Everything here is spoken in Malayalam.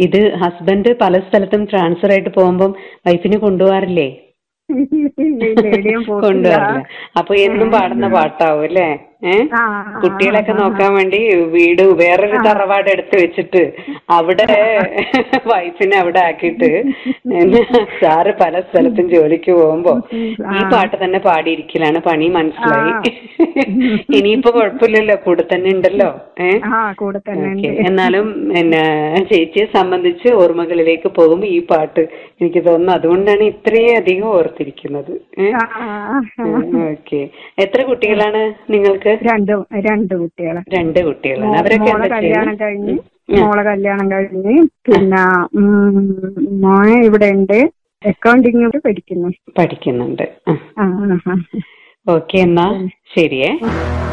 ഇത് ഹസ്ബൻഡ് പല സ്ഥലത്തും ട്രാൻസ്ഫർ ആയിട്ട് പോകുമ്പം വൈഫിനെ കൊണ്ടുപോകാറില്ലേ ഇല്ല, എവിടെയും പോക്കില്ല. കൊണ്ടുപോകാറില്ല അപ്പൊ എന്നും പാടുന്ന പാട്ടാവും അല്ലേ ഏഹ് ആ, കുട്ടികളെയൊക്കെ നോക്കാൻ വേണ്ടി വീട് വേറൊരു തറവാട് എടുത്ത് വെച്ചിട്ട് അവിടെ വൈഫിനെ അവിടെ ആക്കിയിട്ട് പിന്നെ സാറ് പല സ്ഥലത്തും ജോലിക്ക് പോകുമ്പോ ഈ പാട്ട് തന്നെ പാടിയിരിക്കലാണ് പണി മനസ്സിലായി ഇനിയിപ്പോ കുഴപ്പമില്ലല്ലോ കൂടെ തന്നെ ഉണ്ടല്ലോ ഏഹ് ആ കൂടെ തന്നെ ഓക്കെ ഉണ്ട് എന്നാലും പിന്നെ ചേച്ചിയെ സംബന്ധിച്ച് ഓർമ്മകളിലേക്ക് പോകുമ്പോ ഈ പാട്ട് എനിക്ക് തോന്നുന്നു അതുകൊണ്ടാണ് ഇത്രയും അധികം ഓർത്തിരിക്കുന്നത് ആ, ആ, ആ. ഓക്കെ എത്ര കുട്ടികളാണ് നിങ്ങൾക്ക് രണ്ട് രണ്ട് കുട്ടികളെ രണ്ട് കുട്ടികളാണ് അവരൊക്കെ മോളെ എന്താ കല്യാണം ചെയ്യുന്നത്? കഴിഞ്ഞ് ഉം. മോളെ കല്യാണം കഴിഞ്ഞ് പിന്നെ ഉം, മോനെ ഇവിടെ ഉണ്ട് അക്കൗണ്ടിങ് പഠിക്കുന്നു പഠിക്കുന്നുണ്ട് ആ, ആ, ആ. ഓക്കെ എന്നാ ശരിയേ